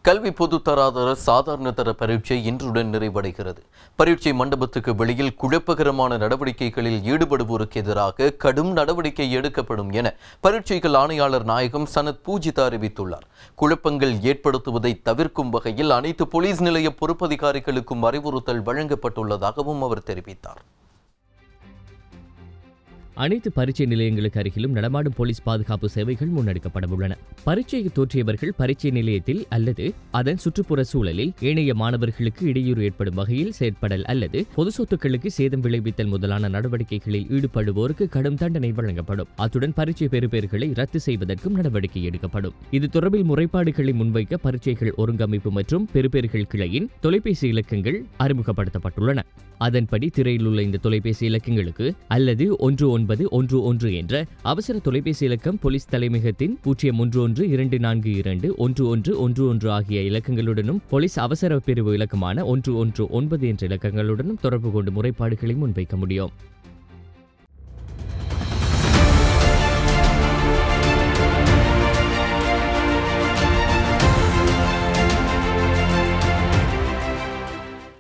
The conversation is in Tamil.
கல்வி பொதுத்தராதர சாதாரண தர பரீட்சை இன்றுடன் நிறைவடைகிறது பரீட்சை மண்டபத்துக்கு வெளியில் குழப்பகரமான நடவடிக்கைகளில் ஈடுபடுவோருக்கு எதிராக கடும் நடவடிக்கை எடுக்கப்படும் என பரீட்சைகள் ஆணையாளர் நாயகம் சனத் பூஜிதா அறிவித்துள்ளார் குழப்பங்கள் ஏற்படுத்துவதை தவிர்க்கும் வகையில் அனைத்து போலீஸ் நிலைய பொறுப்பதிகாரிகளுக்கும் அறிவுறுத்தல் வழங்கப்பட்டுள்ளதாகவும் அவர் தெரிவித்தார் அனைத்து பரீட்சை நிலையங்களுக்கு அருகிலும் நடமாடும் போலீஸ் பாதுகாப்பு சேவைகள் முன்னெடுக்கப்பட உள்ளன பரீட்சைக்கு தோற்றியவர்கள் பரீட்சை நிலையத்தில் அல்லது அதன் சுற்றுப்புற சூழலில் ஏனைய மாணவர்களுக்கு இடையூறு ஏற்படும் வகையில் செயற்படல் அல்லது பொது சொத்துக்களுக்கு சேதம் விளைவித்தல் முதலான நடவடிக்கைகளில் ஈடுபடுவோருக்கு கடும் தண்டனை வழங்கப்படும் அத்துடன் பரீட்சை பெறுபேறுகளை ரத்து செய்வதற்கும் நடவடிக்கை எடுக்கப்படும் இது தொடர்பில் முறைப்பாடுகளை முன்வைக்க பரீட்சைகள் ஒருங்கமைப்பு மற்றும் பெறுபேறுகள் கிளையின் தொலைபேசி இலக்கங்கள் அறிமுகப்படுத்தப்பட்டுள்ளன அதன்படி திரையில் உள்ள இந்த தொலைபேசி இலக்கங்களுக்கு அல்லது ஒன்று ஒன்பது ஒன்று ஒன்று என்ற அவசர தொலைபேசி இலக்கம் போலீஸ் தலைமையகத்தின் பூஜ்ஜியம் ஒன்று ஒன்று இரண்டு நான்கு இரண்டு ஒன்று ஒன்று ஒன்று ஒன்று ஆகிய இலக்கங்களுடனும் போலீஸ் அவசர பிரிவு இலக்கமான ஒன்று ஒன்று ஒன்பது என்ற இலக்கங்களுடனும் தொடர்பு கொண்டு முறைப்பாடுகளை முன்வைக்க முடியும்